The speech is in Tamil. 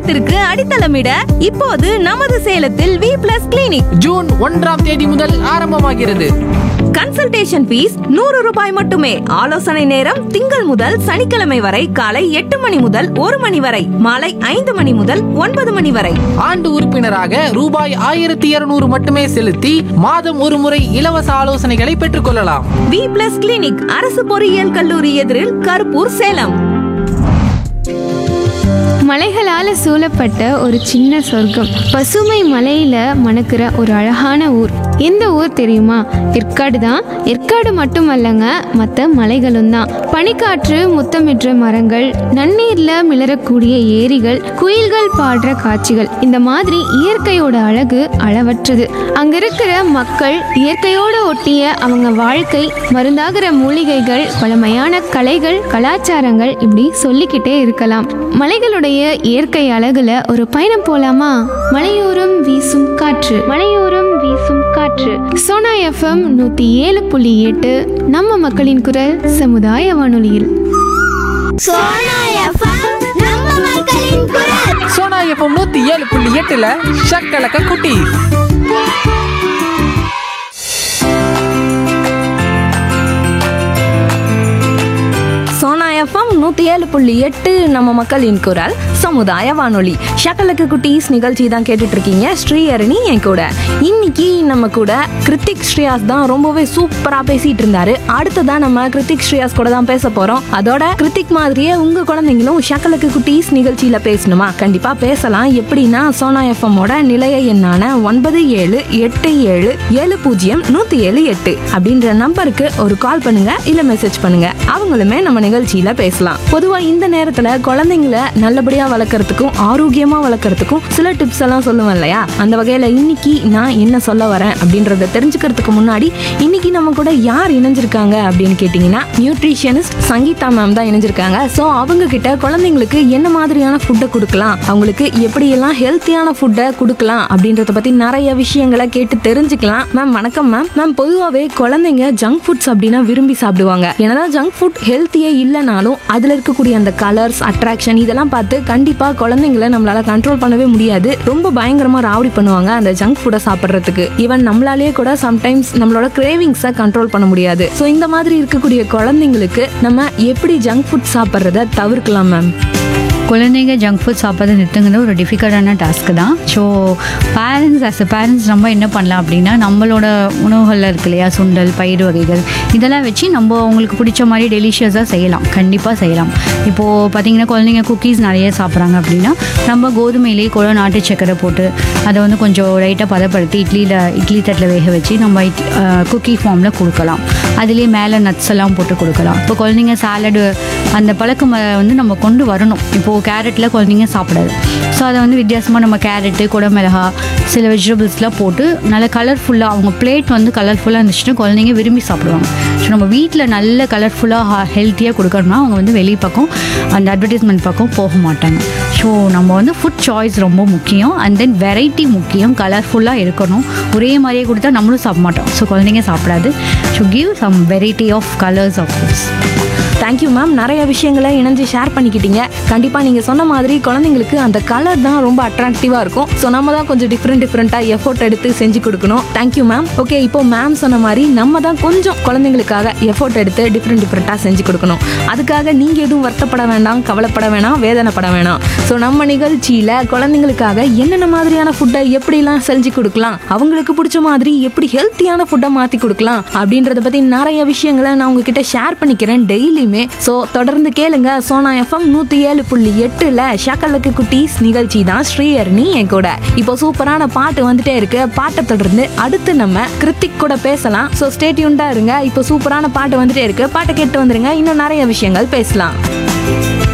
ஆரோக்கியத்திற்கு அடித்தளமிட இப்போது நமது சேலத்தில் வி பிளஸ் கிளினிக் ஜூன் ஒன்றாம் தேதி முதல் ஆரம்பமாகிறது கன்சல்டேஷன் ஃபீஸ் நூறு ரூபாய் மட்டுமே ஆலோசனை நேரம் திங்கள் முதல் சனிக்கிழமை வரை காலை எட்டு மணி முதல் ஒரு மணி வரை மாலை ஐந்து மணி முதல் ஒன்பது மணி வரை ஆண்டு உறுப்பினராக ரூபாய் ஆயிரத்தி இருநூறு மட்டுமே செலுத்தி மாதம் ஒரு முறை இலவச ஆலோசனைகளை பெற்றுக்கொள்ளலாம் வி பிளஸ் கிளினிக் அரசு பொறியியல் கல்லூரி எதிரில் கருப்பூர் சேலம் மலைகளால சூழப்பட்ட ஒரு சின்ன சொர்க்கம் பசுமை மலையில மணக்கிற ஒரு அழகான ஊர் எந்த ஊர் தெரியுமா ஏற்காடு தான் ஏற்காடு மட்டுமல்லங்க மற்ற மலைகளும் தான் பனிக்காற்று முத்தமிடுற மரங்கள் நன்னீர்ல மிளறக்கூடிய ஏரிகள் குயில்கள் பாடுற காட்சிகள் இந்த மாதிரி இயற்கையோட அழகு அளவற்றது அங்க இருக்கிற மக்கள் இயற்கையோட ஒட்டிய அவங்க வாழ்க்கை மருந்தாகிற மூலிகைகள் பழமையான கலைகள் கலாச்சாரங்கள் இப்படி சொல்லிக்கிட்டே இருக்கலாம் மலைகளுடைய இயற்கை அழகுல ஒரு பயணம் போலாமா மலையோரம் வீசும் காற்று மலையோரம் வீசும் காற்று சோனா எஃப்எம் நூத்தி ஏழு புள்ளி எட்டு நம்ம மக்களின் குரல் சமுதாய வானொலியில் சோனா எஃப்எம் நம்ம மக்களின் குரல் சோனா எஃப்எம் நூத்தி ஏழு புள்ளி எட்டுல ஷக்கலக்க குட்டி சோனா எஃப்எம் நூத்தி ஏழு புள்ளி எட்டு நம்ம மக்களின் குரல் சமுதாய வானொலி ஷக்கலுக்கு குட்டீஸ் நிகழ்ச்சி தான் கேட்டுட்டு இருக்கீங்க ஸ்ரீஹரணி என் கூட இன்னைக்கு நம்ம கூட கிருத்திக் ஸ்ரீயாஸ் தான் ரொம்பவே சூப்பரா பேசிட்டு இருந்தாரு அடுத்ததா நம்ம கிருத்திக் ஸ்ரீயாஸ் கூட தான் பேச போறோம் அதோட கிருத்திக் மாதிரியே உங்க குழந்தைங்களும் ஷக்கலுக்கு குட்டீஸ் நிகழ்ச்சியில பேசணுமா கண்டிப்பா பேசலாம் எப்படின்னா சோனா எஃப்எம்மோட நிலைய எண்ணான ஒன்பது ஏழு எட்டு ஏழு ஏழு பூஜ்ஜியம் நூத்தி ஏழு எட்டு அப்படின்ற நம்பருக்கு ஒரு கால் பண்ணுங்க இல்ல மெசேஜ் பண்ணுங்க அவங்களுமே நம்ம நிகழ்ச்சியில பேசலாம் பொதுவா இந்த நேரத்துல குழந்தைங்களை நல்லபடியா வளர்க்கறதுக்கும் ஆரோக்கியமா வளர்க்கறதுக்கும் சில டிப்ஸ் எல்லாம் சொல்லுவேன் இல்லையா அந்த வகையில இன்னைக்கு நான் என்ன சொல்ல வரேன் அப்படின்றத தெரிஞ்சுக்கிறதுக்கு முன்னாடி இன்னைக்கு நம்ம கூட யார் இணைஞ்சிருக்காங்க அப்படின்னு கேட்டிங்கன்னா நியூட்ரிஷனிஸ்ட் சங்கீதா மேம் தான் இணைஞ்சிருக்காங்க ஸோ அவங்க கிட்ட குழந்தைங்களுக்கு என்ன மாதிரியான ஃபுட்டை கொடுக்கலாம் அவங்களுக்கு எப்படியெல்லாம் ஹெல்த்தியான ஃபுட்டை கொடுக்கலாம் அப்படின்றத பத்தி நிறைய விஷயங்களை கேட்டு தெரிஞ்சுக்கலாம் மேம் வணக்கம் மேம் மேம் பொதுவாகவே குழந்தைங்க ஜங்க் ஃபுட்ஸ் அப்படின்னா விரும்பி சாப்பிடுவாங்க என்னதான் ஜங்க் ஃபுட் ஹெல்த்தியே இல்லைனாலும் அதுல இருக்கக்கூடிய அந்த கலர்ஸ் அட்ராக்ஷன் இதெல்லாம் பார்த்து கண்டிப்பா குழந்தைங்களை நம்மளால கண்ட்ரோல் பண்ணவே முடியாது ரொம்ப பயங்கரமா ராவடி பண்ணுவாங்க அந்த ஜங்க் ஃபுட்டை சாப்பிட்றதுக்கு ஈவன் நம்மளாலேயே கூட சம்டைம்ஸ் நம்மளோட கிரேவிங்ஸை கண்ட்ரோல் பண்ண முடியாது ஸோ இந்த மாதிரி இருக்கக்கூடிய குழந்தைங்களுக்கு நம்ம எப்படி ஜங்க் ஃபுட் சாப்பிட்றத தவிர்க்கலாம் மேம் குழந்தைங்க ஜங்க் ஃபுட் சாப்பிட்றது நிறுத்துங்கிறது ஒரு டிஃபிகல்ட்டான டாஸ்க்கு தான் so parents as a parents நம்ம என்ன பண்ணலாம் அப்படின்னா நம்மளோட உணவுகளில் இருக்கு இல்லையா சுண்டல் பயிர் வகைகள் இதெல்லாம் வச்சு நம்ம அவங்களுக்கு பிடிச்ச மாதிரி டெலிஷியஸாக செய்யலாம் கண்டிப்பாக செய்யலாம் இப்போது பார்த்தீங்கன்னா குழந்தைங்க குக்கீஸ் நிறைய சாப்பிட்றாங்க அப்படின்னா நம்ம கோதுமையிலேயே கூட நாட்டு சக்கரை போட்டு அதை வந்து கொஞ்சம் லைட்டாக பதப்படுத்தி இட்லியில் இட்லி தட்டில் வேக வச்சு நம்ம குக்கி ஃபார்மில் கொடுக்கலாம் அதுலேயே மேலே நட்ஸ் எல்லாம் போட்டு கொடுக்கலாம் இப்போ குழந்தைங்க சாலடு அந்த பழக்கம் அஹ், வந்து நம்ம கொண்டு வரணும் இப்போது கேரட்டில் குழந்தைங்க சாப்பிடாது ஸோ அதை வந்து வித்தியாசமாக நம்ம கேரட்டு குடமிளகா சில வெஜிடபிள்ஸ்லாம் போட்டு நல்ல கலர்ஃபுல்லாக அவங்க பிளேட் வந்து கலர்ஃபுல்லாக இருந்துச்சுன்னா குழந்தைங்க விரும்பி சாப்பிடுவாங்க ஸோ நம்ம வீட்டில் நல்ல கலர்ஃபுல்லாக ஹெல்த்தியாக கொடுக்கணும்னா அவங்க வந்து வெளி பக்கம் அந்த அட்வர்டைஸ்மெண்ட் பக்கம் போக மாட்டாங்க ஸோ நம்ம வந்து ஃபுட் சாய்ஸ் ரொம்ப முக்கியம் அண்ட் தென் வெரைட்டி முக்கியம் கலர்ஃபுல்லாக இருக்கணும் ஒரே மாதிரியே கொடுத்தா நம்மளும் சாப்பிட மாட்டோம் ஸோ குழந்தைங்க சாப்பிடாது so give some variety of colours of foods thank you ma'am நிறைய விஷயங்களை இணைஞ்சு ஷேர் பண்ணிக்கிட்டீங்க கண்டிப்பாக நீங்கள் சொன்ன மாதிரி குழந்தைங்களுக்கு அந்த கலர் தான் ரொம்ப அட்ராக்டிவாக இருக்கும் ஸோ நம்ம தான் கொஞ்சம் டிஃப்ரெண்ட் டிஃப்ரெண்ட்டாக எஃபோர்ட் எடுத்து செஞ்சு கொடுக்கணும் தேங்க்யூ மேம் ஓகே இப்போ மேம் சொன்ன மாதிரி நம்ம தான் கொஞ்சம் குழந்தைங்களுக்காக எஃபோர்ட் எடுத்து டிஃப்ரெண்ட் டிஃப்ரெண்ட்டாக செஞ்சு கொடுக்கணும் அதுக்காக நீங்கள் எதுவும் வருத்தப்பட வேண்டாம் கவலைப்பட வேணாம் வேதனைப்பட வேணாம் ஸோ நம்ம நிகழ்ச்சியில் குழந்தைங்களுக்காக என்னென்ன மாதிரியான ஃபுட்டை எப்படிலாம் செஞ்சு கொடுக்கலாம் அவங்களுக்கு பிடிச்ச மாதிரி எப்படி ஹெல்த்தியான ஃபுட்டை மாற்றி கொடுக்கலாம் அப்படின்றத பற்றி நிறைய விஷயங்களை நான் உங்ககிட்ட ஷேர் பண்ணிக்கிறேன் டெய்லியுமே ஸோ தொடர்ந்து கேளுங்க சோனா எஃப்எம் நூற்றி ஏழு புள்ளி எட்டில் ஷக்கலுக்கு குட்டீஸ் நிகழ்ச்சி தான் ஸ்ரீஹரணி என் கூட இப்போ சூப்பரான பாட்டு வந்துட்டே இருக்கு பாட்டை தொடர்ந்து அடுத்து நம்ம கிருத்திக் கூட பேசலாம் ஸோ ஸ்டேட்யூண்டா இருங்க இப்போ சூப்பரான பாட்டு வந்துட்டே இருக்கு பாட்டை கேட்டு வந்துருங்க இன்னும் நிறைய விஷயங்கள் பேசலாம்